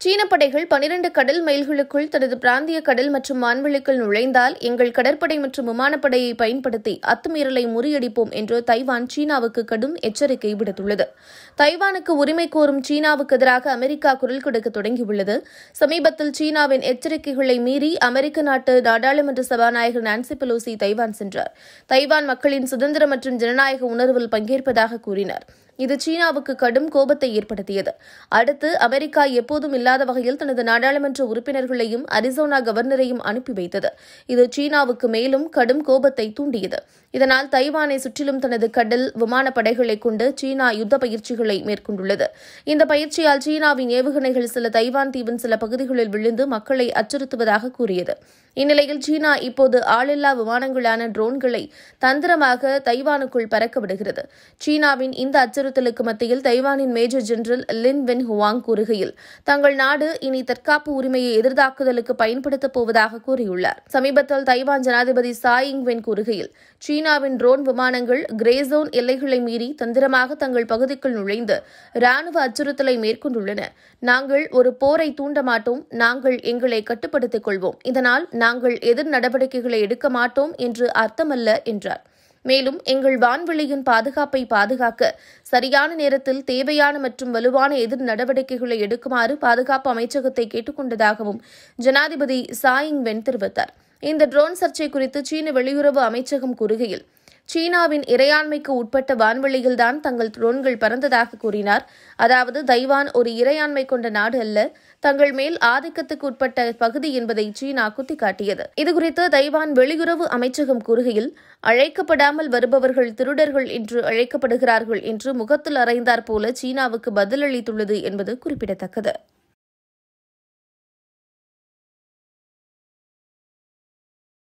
சீன படைகள் பனிரண்டு கடல் மைல்களுக்குள் தனது பிராந்திய கடல் மற்றும் வான்வெளிக்குள் நுழைந்தால் எங்கள் கடற்படை மற்றும் விமானப்படையை பயன்படுத்தி அத்துமீறலை முறியடிப்போம் என்று தைவான் சீனாவுக்கு கடும் எச்சரிக்கை விடுத்துள்ளது தைவானுக்கு உரிமை கோரும் சீனாவுக்கு எதிராக அமெரிக்கா குரல் கொடுக்க தொடங்கியுள்ளது சமீபத்தில் சீனாவின் எச்சரிக்கைகளை மீறி அமெரிக்க நாட்டு நாடாளுமன்ற சபாநாயகர் நான்சி பெலோசி தைவான் சென்றார் தைவான் மக்களின் சுதந்திர மற்றும் ஜனநாயக உணர்வில் பங்கேற்பதாக கூறினார் இது சீனாவுக்கு கடும் கோபத்தை ஏற்படுத்தியது அடுத்து அமெரிக்கா எப்போதும் இல்லாத வகையில் தனது நாடாளுமன்ற உறுப்பினர்களையும் அரிசோனா கவர்னரையும் அனுப்பி வைத்தது இது சீனாவுக்கு மேலும் கடும் கோபத்தை தூண்டியது இதனால் தைவானை சுற்றிலும் தனது கடல் விமான படைகளை கொண்டு சீனா யுத்த பயிற்சிகளை மேற்கொண்டுள்ளது இந்த பயிற்சியால் சீனாவின் ஏவுகணைகள் சில தைவான் தீவின் சில பகுதிகளில் விழுந்து மக்களை அச்சுறுத்துவதாக கூறியது இந்நிலையில் சீனா இப்போது ஆளில்லா விமானங்களான ட்ரோன்களை தந்திரமாக தைவானுக்குள் பறக்க விடுகிறது சீனாவின் இந்த அச்சுறுத்தலுக்கு மத்தியில் தைவானின் major general Lin Wen Huang கூறுகையில் தங்கள் நாடு இனி தற்காப்பு உரிமையை எதிர்த்தாக்குதலுக்கு பயன்படுத்தப் போவதாக கூறியுள்ளார் சமீபத்தில் தைவான் ஜனாதிபதி சாயிங் வென் கூறுகையில் சீனாவின் ட்ரோன் விமானங்கள் கிரேசோன் எல்லைகளை மீறி தந்திரமாக தங்கள் பகுதிக்குள் நுழைந்து ராணுவ அச்சுறுத்தலை மேற்கொண்டுள்ளன நாங்கள் ஒரு போரை தூண்ட மாட்டோம் நாங்கள் எங்களை கட்டுப்படுத்திக் கொள்வோம் இதனால் நாங்கள் எதிர் நடவடிக்கைகளை எடுக்க மாட்டோம் என்று அர்த்தமல்ல என்றார் மேலும் எங்கள் வான்வெளியின் பாதுகாப்பை பாதுகாக்க சரியான நேரத்தில் தேவையான மற்றும் வலுவான எதிர் நடவடிக்கைகளை எடுக்குமாறு பாதுகாப்பு அமைச்சகத்தை கேட்டுக்கொண்டதாகவும் ஜனாதிபதி சாயிங் வென் தெரிவித்தார் இந்த ட்ரோன் சர்ச்சை குறித்து சீன வெளியுறவு அமைச்சகம் கூறுகையில் சீனாவின் இறையாண்மைக்கு உட்பட்ட வான்வெளியில்தான் தங்கள் ட்ரோன்கள் பறந்ததாக கூறினார் அதாவது தைவான் ஒரு இறையாண்மை கொண்ட நாடு அல்ல தங்கள் மேல் ஆதிக்கத்துக்கு உட்பட்ட பகுதி என்பதை சீனா குத்திக்காட்டியது இதுகுறித்து தைவான் வெளியுறவு அமைச்சகம் கூறுகையில் அழைக்கப்படாமல் வருபவர்கள் திருடர்கள் என்று அழைக்கப்படுகிறார்கள் என்று முகத்தில் அறைந்தார் போல சீனாவுக்கு பதிலளித்துள்ளது என்பது குறிப்பிடத்தக்கது